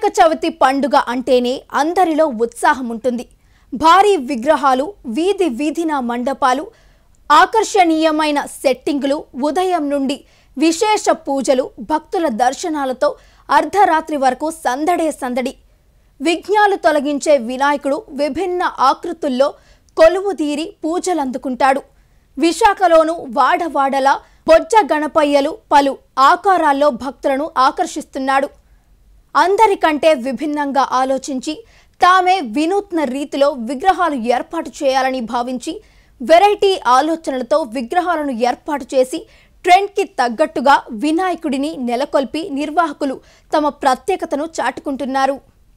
వినాయక చవితి పండుగ అంటేనే అందరిలో ఉత్సాహం ఉంటుంది భారీ విగ్రహాలు వీధి వీధిన మండపాలు ఆకర్షణీయమైన సెట్టింగులు ఉదయం నుండి విశేష పూజలు భక్తుల దర్శనాలతో అర్ధరాత్రి వరకు సందడే సందడి విఘ్నాలు తొలగించే వినాయకుడు విభిన్న ఆకృతుల్లో కొలువుదీరి పూజలందుకుంటాడు విశాఖలోను వాడవాడలా బొజ్జ గణపయ్యలు పలు ఆకారాల్లో భక్తులను ఆకర్షిస్తున్నాడు అందరికంటే విభిన్నంగా ఆలోచించి తామే వినూత్న రీతిలో విగ్రహాలు ఏర్పాటు చేయాలని భావించి వెరైటీ ఆలోచనలతో విగ్రహాలను ఏర్పాటు చేసి ట్రెండ్కి తగ్గట్టుగా వినాయకుడిని నెలకొల్పి నిర్వాహకులు తమ ప్రత్యేకతను చాటుకుంటున్నారు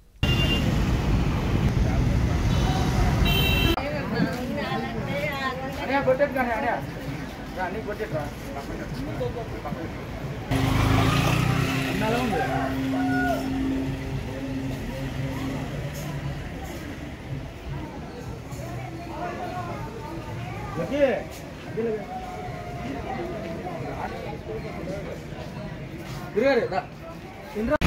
అనే కొట్టేది కానీ అనే రా నీకు కొట్టేట్రా తిరగాలి రా Indra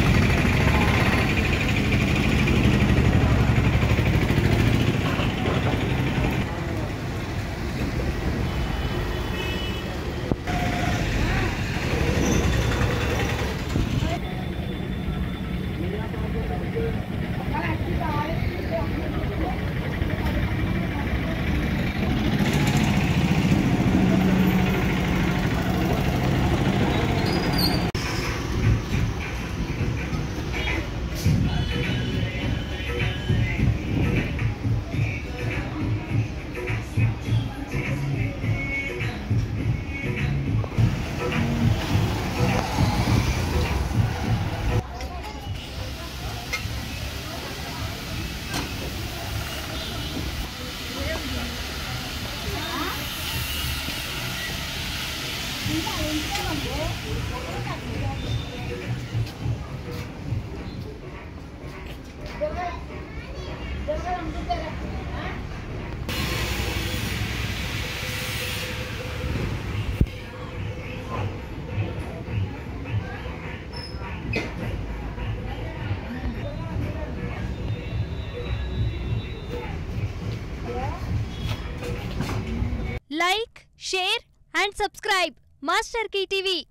like, share and subscribe Master Key TV.